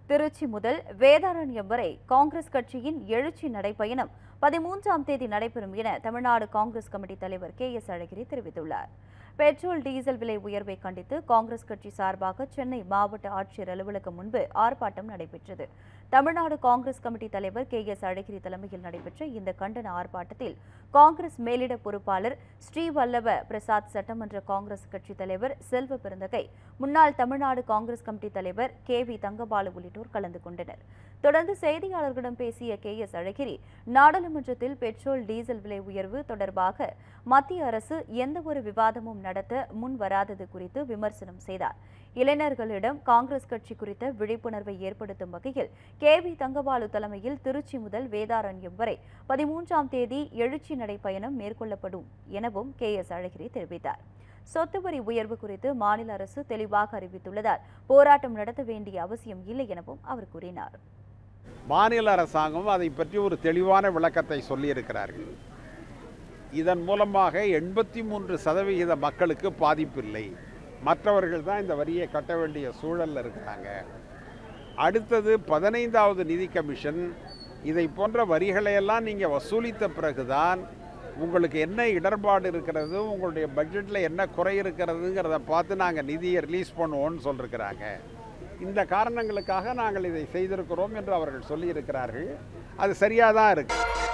திருச்சி முதல் வேதாரண்யம் வரை காங்கிரஸ் கட்சியின் எழுச்சி நடைப்பயணம் பதிமூன்றாம் தேதி நடைபெறும் என தமிழ்நாடு காங்கிரஸ் கமிட்டி தலைவர் கே எஸ் அழகிரி தெரிவித்துள்ளார் பெட்ரோல் டீசல் விலை உயர்வை கண்டித்து காங்கிரஸ் கட்சி சார்பாக சென்னை மாவட்ட ஆட்சியர் அலுவலகம் முன்பு ஆர்ப்பாட்டம் நடைபெற்றது தமிழ்நாடு காங்கிரஸ் கமிட்டி தலைவர் கே எஸ் அழகிரி தலைமையில் நடைபெற்ற இந்த கண்டன ஆர்ப்பாட்டத்தில் காங்கிரஸ் மேலிட பொறுப்பாளர் ஸ்ரீவல்லப பிரசாத் சட்டமன்ற காங்கிரஸ் கட்சி தலைவர் செல்வ பெருந்தகை முன்னாள் தமிழ்நாடு காங்கிரஸ் கமிட்டி தலைவர் கே வி தங்கபாலு உள்ளிட்டோர் கலந்து கொண்டனர் தொடர்ந்து செய்தியாளர்களிடம் பேசிய கே எஸ் அழகிரி நாடாளுமன்றத்தில் பெட்ரோல் டீசல் விலை உயர்வு தொடர்பாக மத்திய அரசு எந்தவொரு விவாதமும் நடத்த முன் வராதது குறித்து விமர்சனம் செய்தார் இளைஞர்களிடம் காங்கிரஸ் கட்சி குறித்த விழிப்புணர்வை ஏற்படுத்தும் வகையில் கே வி தங்கபாலு தலைமையில் திருச்சி முதல் வேதாரண்யம் வரை பதிமூன்றாம் தேதி எழுச்சி நடைப்பயணம் மேற்கொள்ளப்படும் எனவும் கே எஸ் அழகிரி தெரிவித்தார் சொத்து வரி உயர்வு குறித்து மாநில அரசு தெளிவாக அறிவித்துள்ளதால் போராட்டம் நடத்த வேண்டிய அவசியம் இல்லை எனவும் அவர் கூறினார் மாநில அரசாங்கம் அதை பற்றி ஒரு தெளிவான விளக்கத்தை சொல்லியிருக்கிறார்கள் இதன் மூலமாக எண்பத்தி மூன்று சதவிகித மக்களுக்கு பாதிப்பில்லை மற்றவர்கள் தான் இந்த வரியை கட்ட வேண்டிய சூழலில் இருக்கிறாங்க அடுத்தது பதினைந்தாவது நிதி கமிஷன் இதை போன்ற வரிகளையெல்லாம் நீங்கள் வசூலித்த பிறகுதான் உங்களுக்கு என்ன இடர்பாடு இருக்கிறது உங்களுடைய பட்ஜெட்டில் என்ன குறை இருக்கிறதுங்கிறத பார்த்து நாங்கள் நிதியை ரிலீஸ் பண்ணுவோம்னு சொல்லியிருக்கிறாங்க இந்த காரணங்களுக்காக நாங்கள் இதை செய்திருக்கிறோம் என்று அவர்கள் சொல்லியிருக்கிறார்கள் அது சரியாக தான் இருக்குது